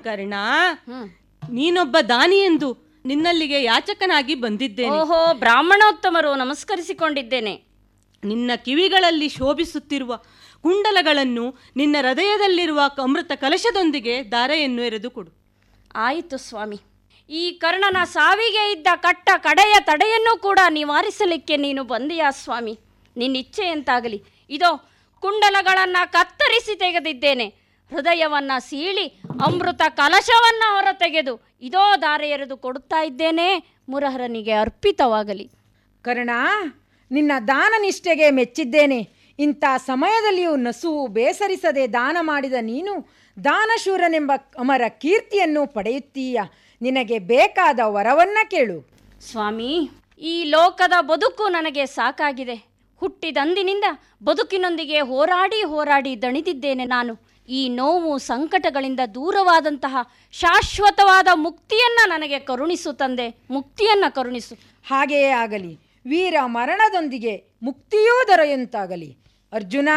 ಕರ್ಣ ಹ್ಮ್ ನೀನೊಬ್ಬ ದಾನಿ ಎಂದು ನಿನ್ನಲ್ಲಿಗೆ ಯಾಚಕನಾಗಿ ಬಂದಿದ್ದೇನೆ ಓಹೋ ಬ್ರಾಹ್ಮಣೋತ್ತಮರು ನಮಸ್ಕರಿಸಿಕೊಂಡಿದ್ದೇನೆ ನಿನ್ನ ಕಿವಿಗಳಲ್ಲಿ ಶೋಭಿಸುತ್ತಿರುವ ಕುಂಡಲಗಳನ್ನು ನಿನ್ನ ಹೃದಯದಲ್ಲಿರುವ ಅಮೃತ ಕಲಶದೊಂದಿಗೆ ದಾರೆಯನ್ನು ಎರೆದು ಕೊಡು ಆಯಿತು ಸ್ವಾಮಿ ಈ ಕರ್ಣನ ಸಾವಿಗೆ ಇದ್ದ ಕಟ್ಟ ಕಡೆಯ ತಡೆಯನ್ನು ಕೂಡ ನಿವಾರಿಸಲಿಕ್ಕೆ ನೀನು ಬಂದೆಯಾ ಸ್ವಾಮಿ ನಿನ್ನಿಚ್ಛೆಯಂತಾಗಲಿ ಇದೋ ಕುಂಡಲಗಳನ್ನು ಕತ್ತರಿಸಿ ತೆಗೆದಿದ್ದೇನೆ ಹೃದಯವನ್ನ ಸೀಳಿ ಅಮೃತ ಕಲಶವನ್ನ ಹೊರತೆಗೆದು ಇದೋ ದಾರೆ ಎರೆದು ಕೊಡುತ್ತಾ ಇದ್ದೇನೆ ಮುರಹರನಿಗೆ ಅರ್ಪಿತವಾಗಲಿ ಕರ್ಣ ನಿನ್ನ ದಾನ ನಿಷ್ಠೆಗೆ ಮೆಚ್ಚಿದ್ದೇನೆ ಇಂಥ ಸಮಯದಲ್ಲಿಯೂ ನಸುವು ಬೇಸರಿಸದೆ ದಾನ ಮಾಡಿದ ನೀನು ದಾನಶೂರನೆಂಬ ಅಮರ ಕೀರ್ತಿಯನ್ನು ಪಡೆಯುತ್ತೀಯ ನಿನಗೆ ಬೇಕಾದ ವರವನ್ನ ಕೇಳು ಸ್ವಾಮಿ ಈ ಲೋಕದ ಬದುಕು ನನಗೆ ಸಾಕಾಗಿದೆ ಹುಟ್ಟಿದಂದಿನಿಂದ ಬದುಕಿನೊಂದಿಗೆ ಹೋರಾಡಿ ಹೋರಾಡಿ ದಣಿದಿದ್ದೇನೆ ನಾನು ಈ ನೋವು ಸಂಕಟಗಳಿಂದ ದೂರವಾದಂತಹ ಶಾಶ್ವತವಾದ ಮುಕ್ತಿಯನ್ನ ನನಗೆ ಕರುಣಿಸು ತಂದೆ ಮುಕ್ತಿಯನ್ನ ಕರುಣಿಸು ಹಾಗೆಯೇ ಆಗಲಿ ವೀರ ಮರಣದೊಂದಿಗೆ ಮುಕ್ತಿಯೂ ದೊರೆಯುವಂತಾಗಲಿ ಅರ್ಜುನ